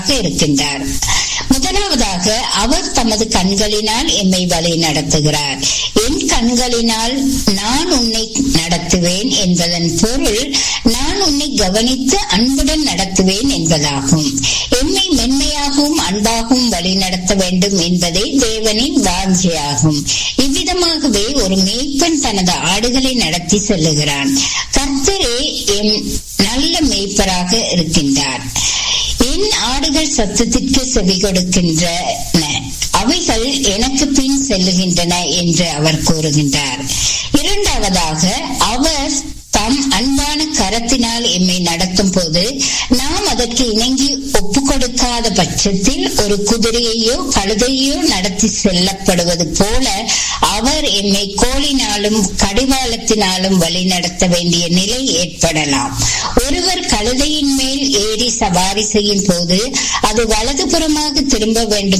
இருக்கின்றார் முதலாவதாக அவர் தமது கண்களினால் எம்மை வழி நடத்துகிறார் என் கண்களினால் நான் உன்னை நடத்துவேன் என்பதன் பொருள் நான் உன்னை கவனித்து அன்புடன் நடத்துவேன் என்பதாகும் எம்மை மென்மையாகவும் அன்பாகவும் வழி நடத்த வேண்டும் என்பதே தேவனின் வாஞ்சியாகும் இவ்விதமாகவே ஒரு மேய்ப்பன் தனது ஆடுகளை நடத்தி செல்லுகிறான் கர்த்தரே எம் நல்ல மேய்ப்பராக இருக்கின்றார் என் ஆடுகள் சத்தத்திற்கு செவி கொடுக்கின்றன அவைகள் எனக்கு பின் செல்லுகின்றன என்று அவர் கூறுகின்றார் இரண்டாவதாக அவர் தம் அன்பான கரத்தினால் எம்மை நடத்தும் போது நாம் அதற்கு இணங்கி ஒப்பு கொடுக்காத பட்சத்தில் ஒரு குதிரையையோ கழுதையோ நடத்தி செல்லப்படுவது போல அவர் எம்மை கோலினாலும் கடிவாளத்தினாலும் வழி நடத்த வேண்டிய நிலை ஏற்படலாம் ஒருவர் கழுதையின் மேல் ஏறி சவாரி செய்யும் போது அது வலதுபுறமாக திரும்ப வேண்டும்